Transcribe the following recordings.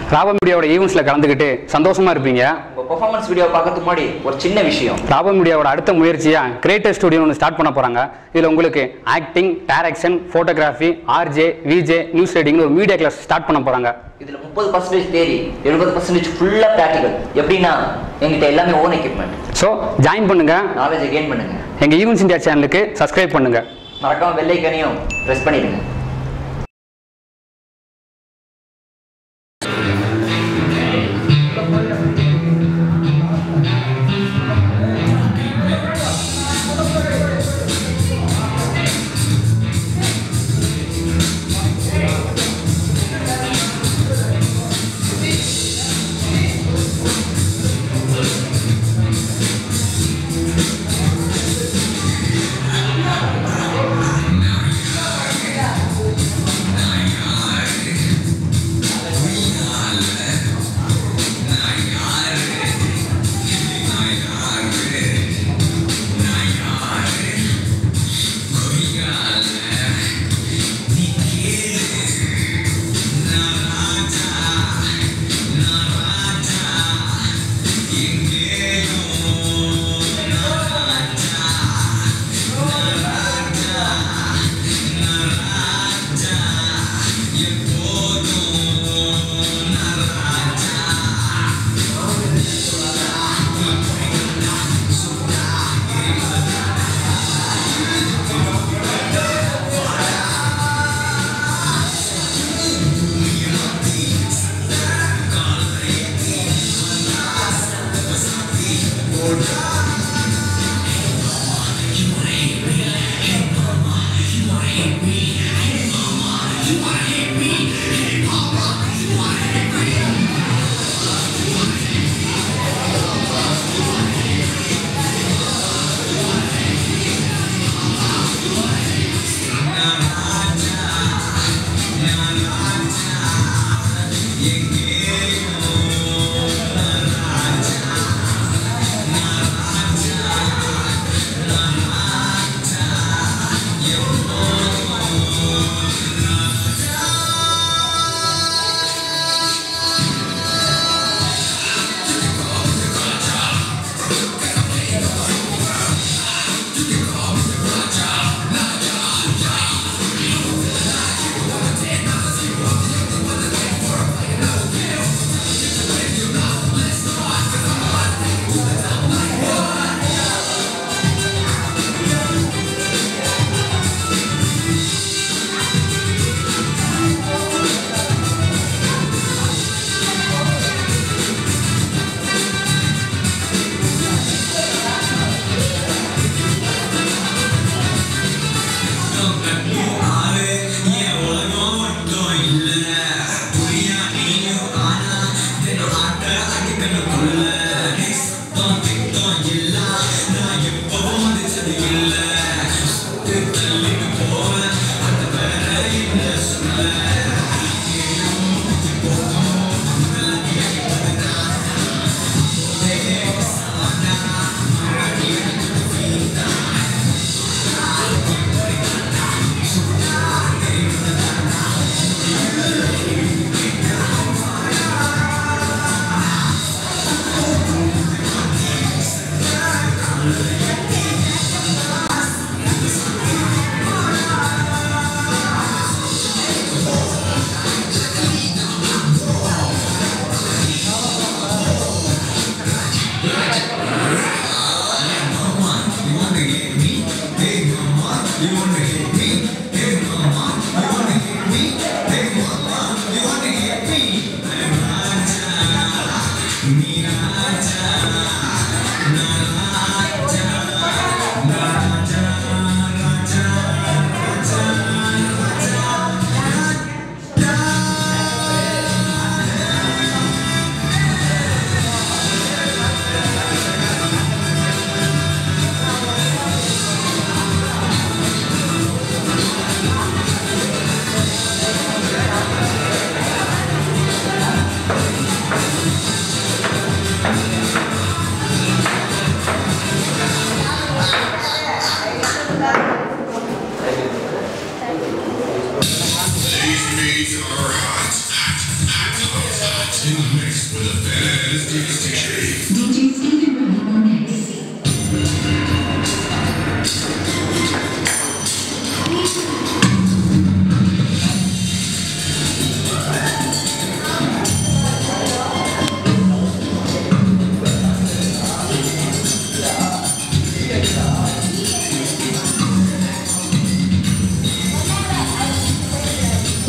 ராபா மீடியாவோட ஈவெண்ட்ஸில் கலந்துக்கிட்டு சந்தோஷமா இருப்பீங்க உங்க பெர்ஃபார்மன்ஸ் வீடியோ பார்க்கறதுக்கு முன்னாடி ஒரு சின்ன விஷயம் ராபா மீடியாவோட அடுத்த முயற்சியா கிரியேட்டர் ஸ்டுடியோ ஒன்று ஸ்டார்ட் பண்ண போறாங்க இதுல உங்களுக்கு acting direction photography RJ VJ news ரைட்டிங்னு ஒரு மீடியா கிளாஸ் ஸ்டார்ட் பண்ண போறாங்க இதுல முப்பது பர்சன்டேஜ் தேரி எழுபது பர்சன்டேஜ் ஃபுல்லா ப்ராக்டிகல் எப்படின்னா எங்கிட்ட எல்லாமே ஓன் எக்யூப்மெண்ட் ஸோ ஜாயின் பண்ணுங்க நாலேஜை கெயின் பண்ணுங்க எங்க ஈவெண்ட்ஸ் இந்தியா சேனலுக்கு சப்ஸ்கிரைப் பண்ணுங்க மறக்காம வெள்ளைக்கனையும் ப்ரெஸ் பண்ணிடுங்க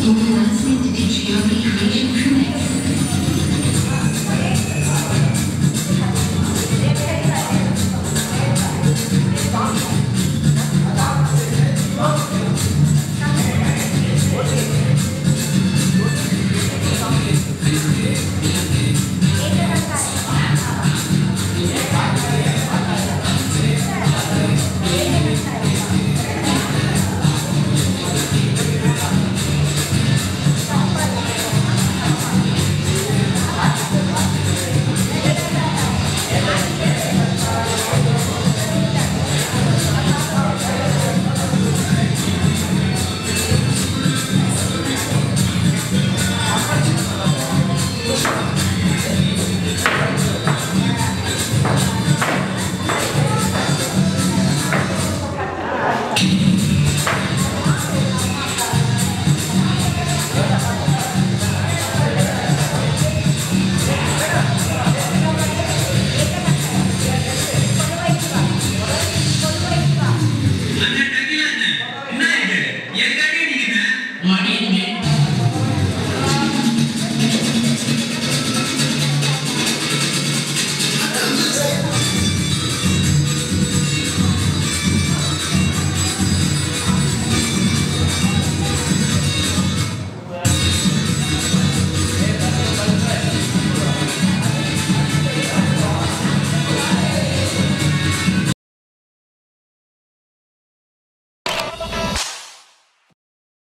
Your announcement to teach your creation